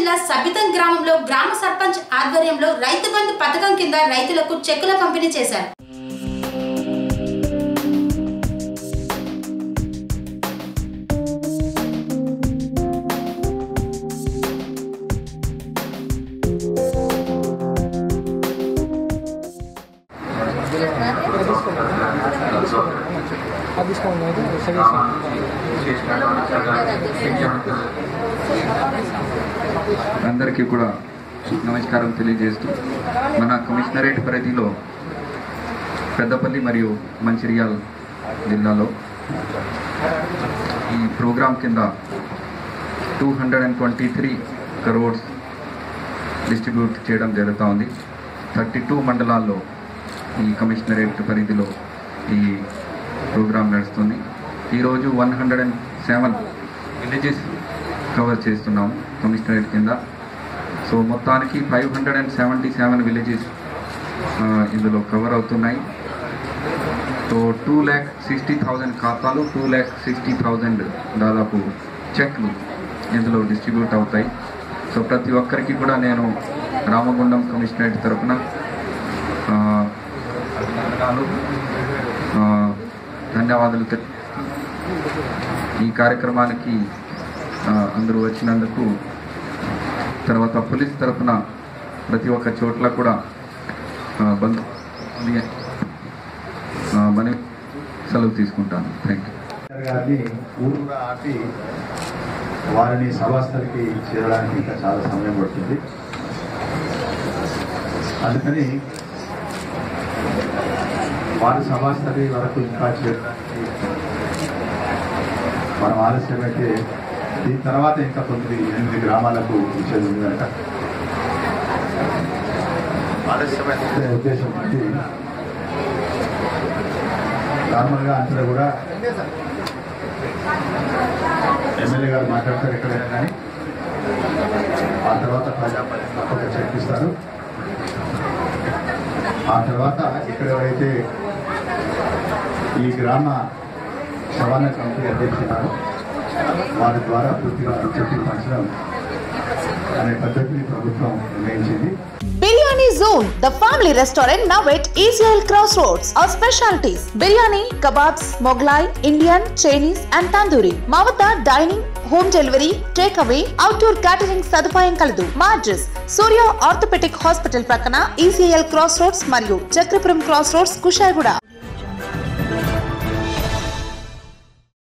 జిల్లా సబితం గ్రామంలో గ్రామ సర్పంచ్ ఆధ్వర్యంలో రైతు బంధు పథకం కింద రైతులకు చెక్కుల పంపిణీ చేశారు అందరికీ కూడా నమస్కారం తెలియజేస్తూ మన కమిషనరేట్ పరిధిలో పెద్దపల్లి మరియు మంచిర్యాల్ జిల్లాలో ఈ ప్రోగ్రాం కింద two hundred and twenty three crores distribute చేయడం జరుగుతూ ఉంది థర్టీ టూ మండలాల్లో ఈ కమిషనరేట్ పరిధిలో ఈ ప్రోగ్రాం నడుస్తుంది ఈరోజు one hundred and seven villages cover చేస్తున్నాం కమిషనరేట్ కింద సో మొత్తానికి five hundred and seventy seven villages ఇందులో కవర్ అవుతున్నాయి so two lakh sixty thousand ఖాతాలు టూ ల్యాక్ సిక్స్టీ థౌజండ్ దాదాపు చెక్లు ఇందులో డిస్ట్రిబ్యూట్ అవుతాయి సో ప్రతి ఒక్కరికి కూడా నేను రామగుండం కమిషనరేట్ తరఫున ఆ, అభినందనాలు ఆ, ధన్యవాదాలు తె- ఈ కార్యక్రమానికి ఆ, అందరూ వచ్చినందుకు తర్వాత పోలీస్ తరఫున ప్రతి ఒక్క చోట్ల కూడా ఆ, బంధు ఆ, మనీ సెలవు తీసుకుంటాను థ్యాంక్ యూ గారిని ఊరుగా ఆపి వారిని సభాస్థలికి చేరడానికి ఇంకా చాలా సమయం పడుతుంది అందుకని వారి సభాస్థలి వరకు ఇంకా చేరడానికి మనం ఆలస్యం అయితే దీని తర్వాత ఇంకా తొమ్మిది ఎనిమిది గ్రామాలకు ఇచ్చేది ఉంది కనుక ఆలస్యమైన ఉద్దేశం ఉంది నార్మల్గా అంతా కూడా ఎమ్మెల్యే గారు మాట్లాడతారు ఎక్కడైనా కానీ ఆ తర్వాత ప్రజాపతి తప్పక చర్చిస్తారు ఆ తర్వాత ఇక్కడ ఎవరైతే ఈ గ్రామ సవాళ్ళ కమిటీ అధ్యక్షున్నారు వారి ద్వారా పూర్తిగా చెట్లు పంచడం అనే పద్ధతిని ప్రభుత్వం నిర్ణయించింది biryani zone the family restaurant now at ECL cross roads our specialities biryani kebabs Mughlai Indian Chinese and tandoori మా వద్ద dining home delivery take away outdoor catering సదుపాయం కలదు మా అడ్రస్ సూర్య ఆర్థోపెటిక్ హాస్పిటల్ ప్రక్కన ఈసీఎల్ క్రాస్ రోడ్స్ మరియు చక్రపురం క్రాస్ రోడ్స్ కుషాయిగూడ